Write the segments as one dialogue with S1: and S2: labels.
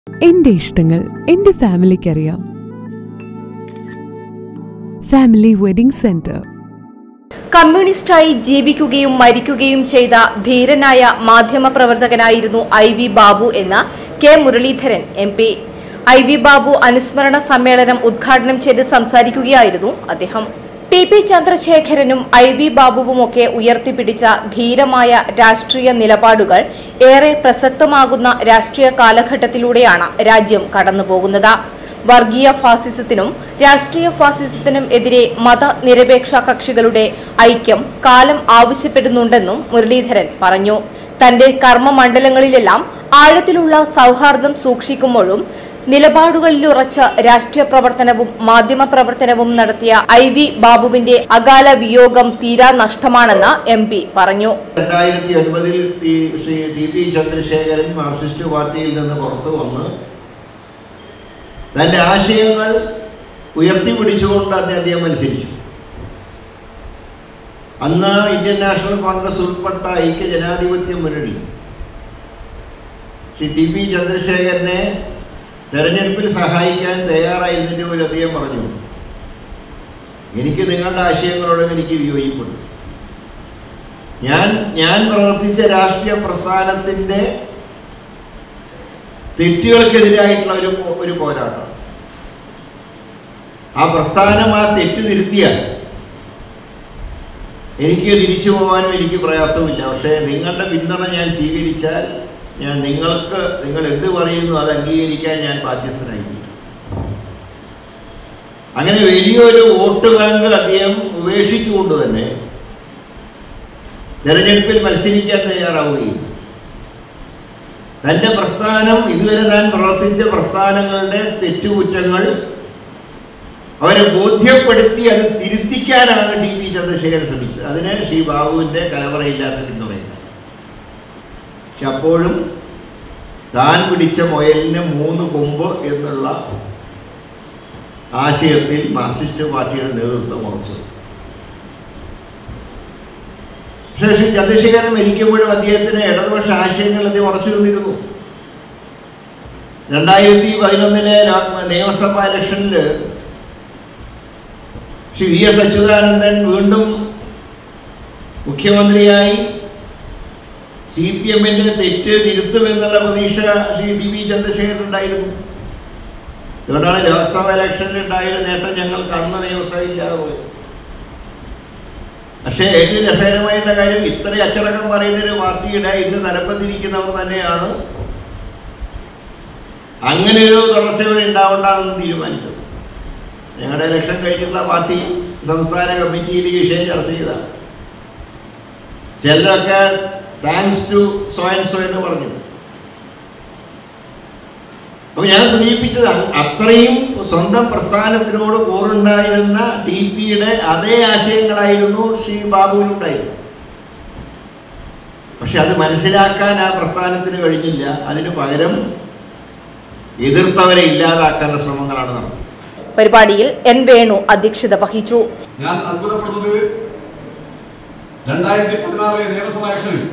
S1: എന്റെ ഇഷ്ടങ്ങൾ എന്റെ ഫാമിലിക്ക് അറിയാം ഫാമിലി വെഡിംഗ് സെന്റർ
S2: കമ്മ്യൂണിസ്റ്റായി ജീവിക്കുകയും മരിക്കുകയും ചെയ്ത ധീരനായ മാധ്യമപ്രവർത്തകനായിരുന്നു ഐ വി ബാബു എന്ന K Muraleedharan M P I V Babu അനുസ്മരണ സമ്മേളനം ഉദ്ഘാടനം ചെയ്ത് സംസാരിക്കുകയായിരുന്നു അദ്ദേഹം ടി പി ചന്ദ്രശേഖരനും ഐ വി ബാബുവുമൊക്കെ ഉയർത്തിപ്പിടിച്ച ധീരമായ രാഷ്ട്രീയ നിലപാടുകൾ ഏറെ പ്രസക്തമാകുന്ന രാഷ്ട്രീയ കാലഘട്ടത്തിലൂടെയാണ് രാജ്യം കടന്നുപോകുന്നത് വർഗീയ ഫാസിസത്തിനും രാഷ്ട്രീയ ഫാസിസത്തിനും എതിരെ മതനിരപേക്ഷ കക്ഷികളുടെ ഐക്യം കാലം ആവശ്യപ്പെടുന്നുണ്ടെന്നും മുരളീധരൻ പറഞ്ഞു തന്റെ കർമ്മമണ്ഡലങ്ങളിലെല്ലാം ആഴത്തിലുള്ള സൗഹാർദ്ദം സൂക്ഷിക്കുമ്പോഴും നിലപാടുകളിലുറച്ച രാഷ്ട്രീയ പ്രവർത്തനവും മാധ്യമ പ്രവർത്തനവും നടത്തിയ ഐ വി ബാബുവിന്റെ അകാല വിയോഗം തീരാ നഷ്ടമാണെന്ന് എം പി പറഞ്ഞു
S3: രണ്ടായിരത്തി ഒൻപതിൽ T Shri T P Chandrasekharan Marxist പാർട്ടിയിൽ നിന്ന് പുറത്തു വന്ന് തൻ്റെ ആശയങ്ങൾ ഉയർത്തിപ്പിടിച്ചുകൊണ്ട് അന്ന് അദ്ദേഹം മത്സരിച്ചു അന്ന് ഇന്ത്യൻ നാഷണൽ കോൺഗ്രസ് ഉൾപ്പെട്ട ഐക്യ ജനാധിപത്യ മുന്നണി ശ്രീ ടി പി ചന്ദ്രശേഖരനെ തെരഞ്ഞെടുപ്പിൽ സഹായിക്കാൻ തയ്യാറായിരുന്നതിൻ്റെ പോലും അദ്ദേഹം പറഞ്ഞു എനിക്ക് നിങ്ങളുടെ ആശയങ്ങളോടും എനിക്ക് വിയോജിപ്പുണ്ട് ഞാൻ ഞാൻ പ്രവർത്തിച്ച രാഷ്ട്രീയ പ്രസ്ഥാനത്തിൻ്റെ തെറ്റുകൾക്കെതിരായിട്ടുള്ള ഒരു പോ- ഒരു പോരാട്ടം ആ പ്രസ്ഥാനം ആ തെറ്റ് തിരുത്തിയാൽ എനിക്ക് തിരിച്ചു പോകാനും എനിക്ക് പ്രയാസമില്ല പക്ഷേ നിങ്ങളുടെ പിന്തുണ ഞാൻ സ്വീകരിച്ചാൽ ഞാൻ നിങ്ങൾക്ക് നിങ്ങൾ എന്ത് പറയുന്നു അത് അംഗീകരിക്കാൻ ഞാൻ ബാധ്യസ്ഥനായി തീരും അങ്ങനെ വലിയൊരു വോട്ട് ബാങ്ക് അദ്ദേഹം ഉപേക്ഷിച്ചുകൊണ്ട് തന്നെ തെരഞ്ഞെടുപ്പിൽ മത്സരിക്കാൻ തയ്യാറാവുകയും തൻ്റെ പ്രസ്ഥാനം ഇതുവരെ താൻ പ്രവർത്തിച്ച പ്രസ്ഥാനങ്ങളുടെ തെറ്റുകുറ്റങ്ങൾ അവരെ ബോധ്യപ്പെടുത്തി അത് തിരുത്തിക്കാനാണ് ടി പി ചന്ദ്രശേഖരൻ ശ്രമിച്ചത് അതിന് ശ്രീ ബാബുവിൻ്റെ കലവറയില്ലാത്ത പിന്തുണയില്ല പക്ഷെ അപ്പോഴും താൻ പിടിച്ച മുയലിന് മൂന്ന് കൊമ്പ് എന്നുള്ള ആശയത്തിൽ മാർക്സിസ്റ്റ് പാർട്ടിയുടെ നേതൃത്വം ഉറച്ചത് പക്ഷേ ശ്രീ ചന്ദ്രശേഖരൻ മരിക്കുമ്പോഴും അദ്ദേഹത്തിന് ഇടതുപക്ഷ ആശയങ്ങൾ അദ്ദേഹം ഉറച്ചു നിന്നിരുന്നു രണ്ടായിരത്തി പതിനൊന്നിലെ നിയമസഭാ ഇലക്ഷനിൽ ശ്രീ വി എസ് അച്യുതാനന്ദൻ വീണ്ടും മുഖ്യമന്ത്രിയായി സി പി എമ്മിൻ്റെ തെറ്റ് തിരുത്തുമെന്നുള്ള പ്രതീക്ഷ ശ്രീ ടി വി ചന്ദ്രശേഖരൻ ഉണ്ടായിരുന്നു അതുകൊണ്ടാണ് ലോക്സഭ ഇലക്ഷനിൽ ഉണ്ടായ നേട്ടം ഞങ്ങൾക്ക് അന്ന് നിയമസഭ ഇല്ലാതെ പോയത് പക്ഷേ ഏറ്റവും രസകരമായിട്ടുള്ള കാര്യം ഇത്രയും അച്ചടക്കം പറയുന്ന ഒരു പാർട്ടിയുടെ ഇന്ന് തലപ്പത്തിരിക്കുന്നവർ തന്നെയാണ് അങ്ങനെ ഒരു തുടർച്ചയോടെ ഉണ്ടാവണ്ടെന്ന് തീരുമാനിച്ചത് ഞങ്ങളുടെ ഇലക്ഷൻ കഴിഞ്ഞിട്ടുള്ള പാർട്ടി സംസ്ഥാന കമ്മിറ്റിയിൽ ഈ വിഷയം ചർച്ച ചെയ്തതാണ് ചിലരൊക്കെ thanks to so and so എന്ന് പറഞ്ഞു അപ്പൊ ഞാൻ സൂചിപ്പിച്ചത് അ- അത്രയും സ്വന്തം പ്രസ്ഥാനത്തിനോട് കൂറുണ്ടായിരുന്ന ടി പിയുടെ അതേ ആശയങ്ങളായിരുന്നു ശ്രീ ബാബുവിനുണ്ടായിരുന്നത് പക്ഷെ അത് മനസ്സിലാക്കാൻ ആ പ്രസ്ഥാനത്തിന് കഴിഞ്ഞില്ല അതിന് പകരം എതിർത്തവരെ ഇല്ലാതാക്കാനുള്ള ശ്രമങ്ങളാണ് നടത്തിയത്
S2: പരിപാടിയിൽ എൻ വേണു അധ്യക്ഷത വഹിച്ചു
S4: ഞാൻ അത്ഭുതപ്പെടുന്നത് രണ്ടായിരത്തി പതിനാറിലെ നിയമസഭാ ഇലക്ഷനിൽ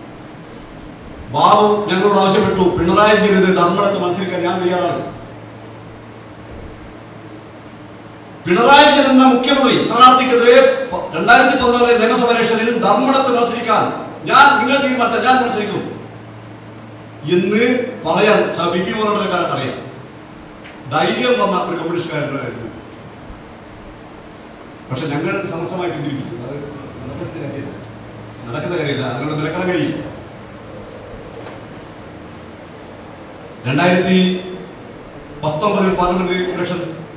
S4: ബാബു ഞങ്ങളോട് ആവശ്യപ്പെട്ടു പിണറായി വിജയനെതിരെ തന്മടത്ത് മത്സരിക്കാൻ ഞാൻ തയ്യാറാണ് പിണറായി വിജയൻ എന്ന മുഖ്യമന്ത്രി സ്ഥാനാർത്ഥിക്കെതിരെ പ- രണ്ടായിരത്തി പതിനാറിലെ നിയമസഭാ ഇലക്ഷനിൽ ധർമ്മടത്ത് മത്സരിക്കാൻ ഞാൻ നിങ്ങൾ തീരുമാനിച്ച ഞാൻ മത്സരിക്കും എന്ന് പറയാൻ ബി പി മോനോട് അറിയാം ധൈര്യം വന്ന ഒരു കമ്മ്യൂണിസ്റ്റുകാരനായിരുന്നു പക്ഷെ ഞങ്ങൾ സമർത്ഥമായി ചിന്തിപ്പിച്ചു അത് നടക്കുന്ന കാര്യമില്ല നടക്കുന്ന കാര്യമില്ല അതിനോട് നിരക്കണം കഴിയില്ല രണ്ടായിരത്തി പത്തൊമ്പതിൽ പാർലമെന്റ് ഇലക്ഷൻ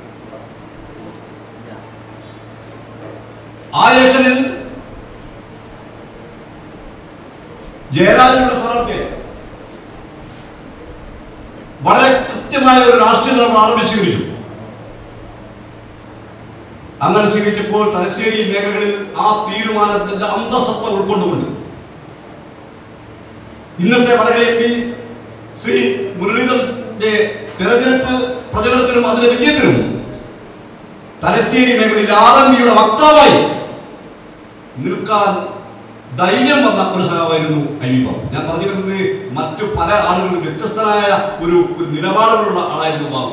S4: ആ ഇലക്ഷനിൽ ജയരാജനുള്ള സ്ഥാനാർത്ഥിയെ വളരെ കൃത്യമായ ഒരു രാഷ്ട്രീയ നിലപാട് ആരംഭിച്ചു സ്വീകരിച്ചു അങ്ങനെ സ്വീകരിച്ചപ്പോൾ തലശ്ശേരി മേഖലകളിൽ ആ തീരുമാനത്തിന്റെ അന്തസത്ത ഉൾക്കൊണ്ടുകൊണ്ട് ഇന്നത്തെ വടകര എം പി ശ്രീ മുരളീധരന്റെ തെരഞ്ഞെടുപ്പ് പ്രചരണത്തിനും അതിന്റെ വിജയത്തിനും തലശ്ശേരി മേഖലയിൽ ആർ എം പിയുടെ വക്താവായി നിൽക്കാൻ ധൈര്യം വന്ന ഒരു സഖാവായിരുന്നു അയ്യപ്പം ഞാൻ പറഞ്ഞു വരുന്നത് മറ്റു പല ആളുകളും വ്യത്യസ്തനായ ഒരു ഒരു നിലപാടുകളുള്ള ആളായിരുന്നു ബാബു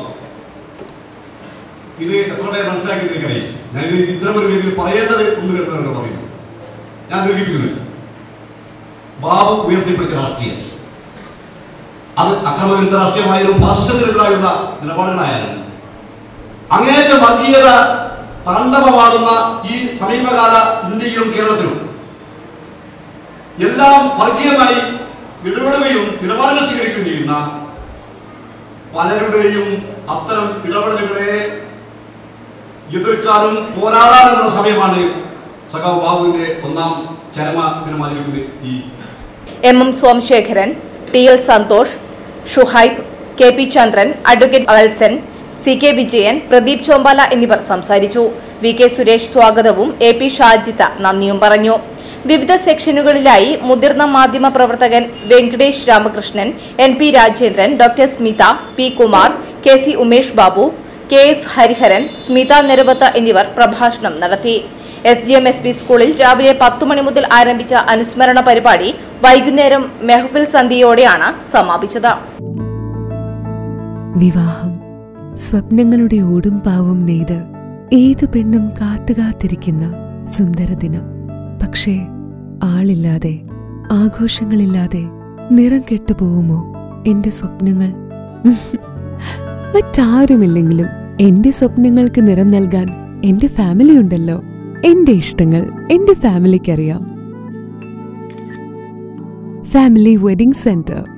S4: ഇത് എത്ര പേർ മനസ്സിലാക്കിയത് എനിക്കറിയാം ഞാൻ ഇത് ഇത്തരം ഒരു രീതിയിൽ പറയേണ്ടത് ഉണ്ട് എന്നാണ് പറയുന്നത് ഞാൻ ദീർഘിപ്പിക്കുന്നില്ല ബാബു ഉയർത്തിപ്പിടിച്ച രാഷ്ട്രീയം അത് അക്രമവിരുദ്ധ രാഷ്ട്രീയമായാലും ഫാസിസത്തിനെതിരായുള്ള നിലപാടുകളായാലും അങ്ങേയറ്റം വർഗീയത താണ്ഡവമാടുന്ന ഈ സമീപകാല ഇന്ത്യയിലും കേരളത്തിലും എല്ലാം വർഗീയമായി ഇടപെടുകയും നിലപാടുകൾ സ്വീകരിക്കുകയും ചെയ്യുന്ന പലരുടെയും അത്തരം ഇടപെടലുകളെ എതിർക്കാനും പോരാടാനുമുള്ള സമയമാണ് സഖാവ് ബാബുവിന്റെ ഒന്നാം ചരമ ദിനമായിരിക്കുന്നത് ഈ
S2: M M Somasekharan T L Santhosh Shuhaib K P Chandran advocate Valsan C K Vijayan Pradeep Chombala എന്നിവർ സംസാരിച്ചു വി കെ സുരേഷ് സ്വാഗതവും എ പി ഷാജിത്ത നന്ദിയും പറഞ്ഞു വിവിധ സെക്ഷനുകളിലായി മുതിർന്ന മാധ്യമ പ്രവർത്തകൻ Venkatesh Ramakrishnan N P Rajendran doctor Smitha P Kumar K C Umesh Babu K S Hariharan Smitha Neruvath എന്നിവർ പ്രഭാഷണം നടത്തി S G M S P സ്കൂളിൽ രാവിലെ പത്തു മണി മുതൽ ആരംഭിച്ച അനുസ്മരണ പരിപാടി വൈകുന്നേരം മെഹഫിൽ സന്ധ്യയോടെയാണ് സമാപിച്ചത്
S1: വിവാഹം സ്വപ്നങ്ങളുടെ ഓടും പാവും നെയ്ത് ഏതു പെണ്ണും കാത്തുകാത്തിരിക്കുന്ന സുന്ദരദിനം പക്ഷേ ആളില്ലാതെ ആഘോഷങ്ങളില്ലാതെ നിറം കെട്ടുപോകുമോ എന്റെ സ്വപ്നങ്ങൾ മറ്റാരുമില്ലെങ്കിലും എന്റെ സ്വപ്നങ്ങൾക്ക് നിറം നൽകാൻ എന്റെ ഫാമിലി ഉണ്ടല്ലോ എന്റെ ഇഷ്ടങ്ങൾ എന്റെ ഫാമിലിക്കറിയാം ഫാമിലി വെഡിംഗ് സെന്റർ